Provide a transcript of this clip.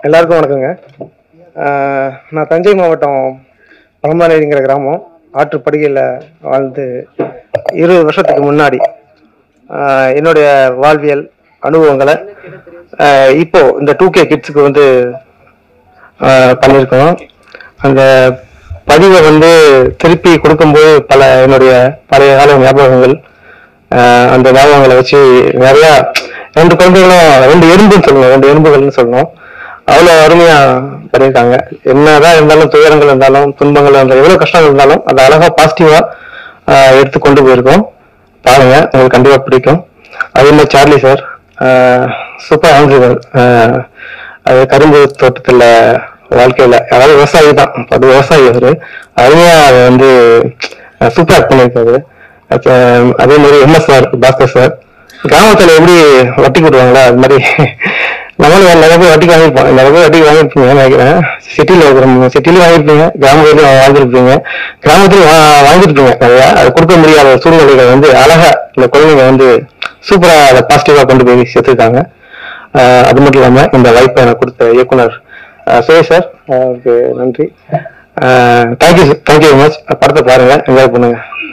எல்லாருக்கும் வணக்கங்க ஆஹ் நான் தஞ்சை மாவட்டம் பழம்பானேரிங்கிற கிராமம் ஆற்றுப்படுகையில் வாழ்ந்து இருபது வருஷத்துக்கு முன்னாடி ஆஹ் என்னுடைய வாழ்வியல் அனுபவங்களை ஆஹ் இப்போ இந்த டூ கே கிட்ஸுக்கு வந்து ஆஹ் பண்ணியிருக்கோம் அந்த பதிவை வந்து திருப்பி கொடுக்கும்போது பல என்னுடைய பழைய கால ஞாபகங்கள் ஆஹ் அந்த ஞாபகங்களை வச்சு நிறைய ரெண்டு குழந்தைகளும் ரெண்டு எறும்புன்னு சொல்லணும் ரெண்டு எறும்புகள்னு சொல்லணும் அவ்வளோ அருமையா பண்ணியிருக்காங்க என்னதான் இருந்தாலும் துயரங்கள் இருந்தாலும் துன்பங்கள் இருந்தாலும் எவ்வளவு கஷ்டங்கள் இருந்தாலும் அதை அழகா பாசிட்டிவா எடுத்து கொண்டு போயிருக்கோம் பாருங்க உங்களுக்கு கண்டிப்பா பிடிக்கும் அதே மாதிரி சார்லி சார் சூப்பர் ஆங்கிவர் அது கரும்பு தோட்டத்துல வாழ்க்கையில அதாவது விவசாயி தான் அது விவசாயி அவரு அருமையா அதை வந்து சூப்பர் பண்ணியிருக்காரு அப்ப அதே மாதிரி எம்எஸ் சார் பாஸ்கர் சார் கிராமத்துல எப்படி வட்டி கொடுவாங்களா அது மாதிரி நம்மளும் நிறைய பேர் வட்டிக்கு வாங்கியிருப்போம் நிறைய பேர் வட்டிக்கு வாங்கியிருப்பீங்க நினைக்கிறேன் சிட்டில இருக்கிறோம் சிட்டிலையும் வாங்கியிருப்பீங்க கிராமத்துலயும் வாங்கியிருப்பீங்க கிராமத்துலயும் வா- வாங்கியிருப்பீங்க நிறையா அது கொடுக்க முடியாத சூழ்நிலைகள் வந்து அழகா இந்த குழந்தைங்க வந்து சூப்பரா அதை பாசிட்டிவா கொண்டு போய் சேர்த்துருக்காங்க ஆஹ் அது மட்டும் இல்லாம இந்த வாய்ப்பை எனக்கு கொடுத்த இயக்குனர் ஆஹ் சுரேஷ் சார் அவருக்கு நன்றி தேங்க்யூ தேங்க்யூ வெரி மச் படத்தை பாருங்க என்ஜாய் பண்ணுங்க